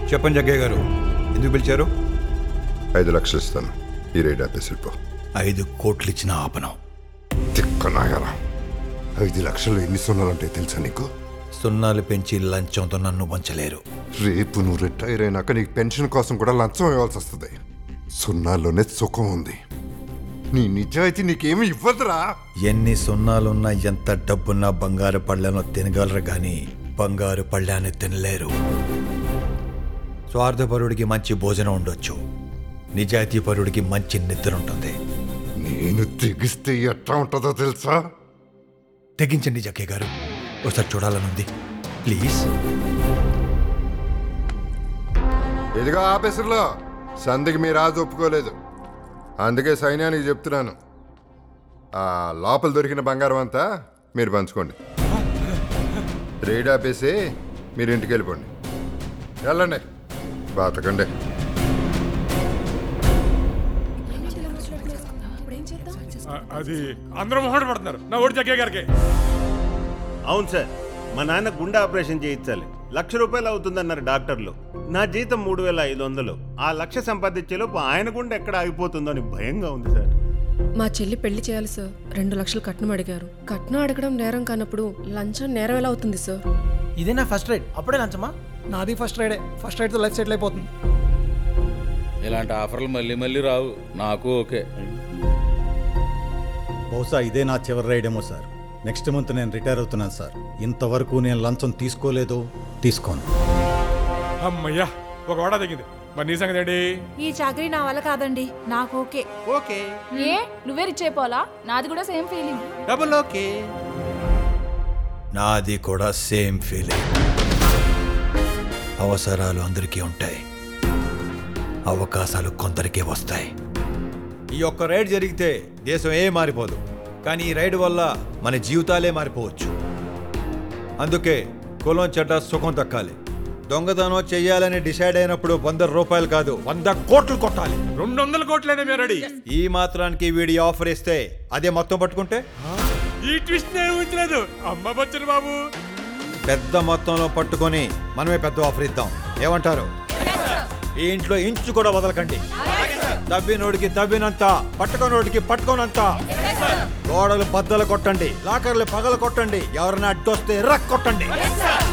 చెప్పండి జగ్గయ్య గారు ఎందుకు పిలిచారు ఐదు లక్షలు ఇస్తాను ఈ రేట్ ఆపేసి వెళ్ళిపో ఐదు కోట్లు ఇచ్చిన ఆపనం తిక్కనాయాలా ఐదు లక్షలు ఎన్ని సున్నాలంటే తెలుసా నీకు సున్నాలు పెంచి లంచంతో నన్ను వంచలేరు రేపు నువ్వు రిటైర్ అయినాక నీకు పెన్షన్ కోసం కూడా లంచం ఇవ్వాల్సి వస్తుంది సున్నాల్లోనే సుఖం ఉంది నీ నిజాయితీ నీకేమి ఇవ్వదురా ఎన్ని సున్నాలున్నా ఎంత డబ్బున్నా బంగారు పళ్ళను తినగలరు కానీ బంగారు పళ్ళాన్ని తినలేరు స్వార్థపరుడికి మంచి భోజనం ఉండొచ్చు నిజాయితీపరుడికి మంచి నిద్ర ఉంటుంది నేను తెగిస్తే ఎట్లా ఉంటుందో తెలుసా తెగించండి జక్కయ్య గారు ఒకసారి చూడాలనుంది ప్లీజ్ ఇదిగో ఆఫీసర్లో సంధికి మీ రాజు ఒప్పుకోలేదు అందుకే సైన్యానికి చెప్తున్నాను ఆ లోపల దొరికిన బంగారం అంతా మీరు పంచుకోండి రేడ్ ఆపేసి మీరు ఇంటికి వెళ్ళిపోండి వెళ్ళండి బాతకండి ఆ- అది అందరూ మొహట పడుతున్నారు నా ఓడి జగ్గయ్య గారికి అవును సార్ మా నాన్న గుండె ఆపరేషన్ చేయించాలి లక్ష రూపాయలు అవుతుందన్నారు డాక్టర్లు నా జీతం మూడు వేల ఐదు వందలు ఆ లక్ష సంపాదించేలోపు ఆయన గుండె ఎక్కడ ఆగిపోతుందో అని భయంగా ఉంది సార్ మా చెల్లి పెళ్లి చేయాలి సార్ రెండు లక్షలు కట్నం అడిగారు కట్నం అడగడం నేరం కానప్పుడు లంచం నేరం ఎలా అవుతుంది సార్ ఇదే నా ఫస్ట్ రైడ్ అప్పుడే లంచమా నాది ఫస్ట్ రైడే ఫస్ట్ రైడ్తో లైఫ్ సెటిల్ అయిపోతుంది ఇలాంటి ఆఫర్లు మళ్ళీ మళ్ళీ రావు నాకు ఓకే బహుశా ఇదే నా చివరి రైడ్ ఏమో సార్ నెక్స్ట్ మంత్ నేను రిటైర్ అవుతున్నాను సార్ ఇంతవరకు నేను లంచం తీసుకోలేదు తీసుకోను అమ్మయ్యా ఒక వాడా తగ్గింది మరి నీ సంగతి ఏంటి ఈ చాకరీ నా వల్ల కాదండి నాకు ఓకే ఓకే ఏ నువ్వే రిచ్ అయిపోవాలా నాది కూడా సేమ్ ఫీలింగ్ డబుల్ ఓకే నాది కూడా సేమ్ ఫీలింగ్ అవసరాలు అందరికీ ఉంటాయి అవకాశాలు కొందరికే వస్తాయి ఈ ఒక్క రైడ్ జరిగితే దేశం ఏ మారిపోదు కానీ ఈ రైడ్ వల్ల మన జీవితాలే మారిపోవచ్చు అందుకే కులం చెడ్డ సుఖం దక్కాలి దొంగతనం చెయ్యాలని డిసైడ్ అయినప్పుడు వంద రూపాయలు కాదు వంద కోట్లు కొట్టాలి రెండు వందల కోట్లైనా మేము రెడీ ఈ మాత్రానికి వీడి ఆఫర్ ఇస్తే అదే మొత్తం పట్టుకుంటే ఈ ట్విస్ట్ నేను ఊహించలేదు అమ్మ బచ్చన్ బాబు పెద్ద మొత్తంలో పట్టుకొని మనమే పెద్ద ఆఫర్ ఇద్దాం ఏమంటారు ఈ ఇంట్లో ఇంచు కూడా వదలకండి తవ్వినోడికి తవ్వినంత పట్టుకోనోడికి పట్టుకోనంత గోడలు బద్దలు కొట్టండి లాకర్లు పగల కొట్టండి ఎవరైనా అడ్డొస్తే రక్ కొట్టండి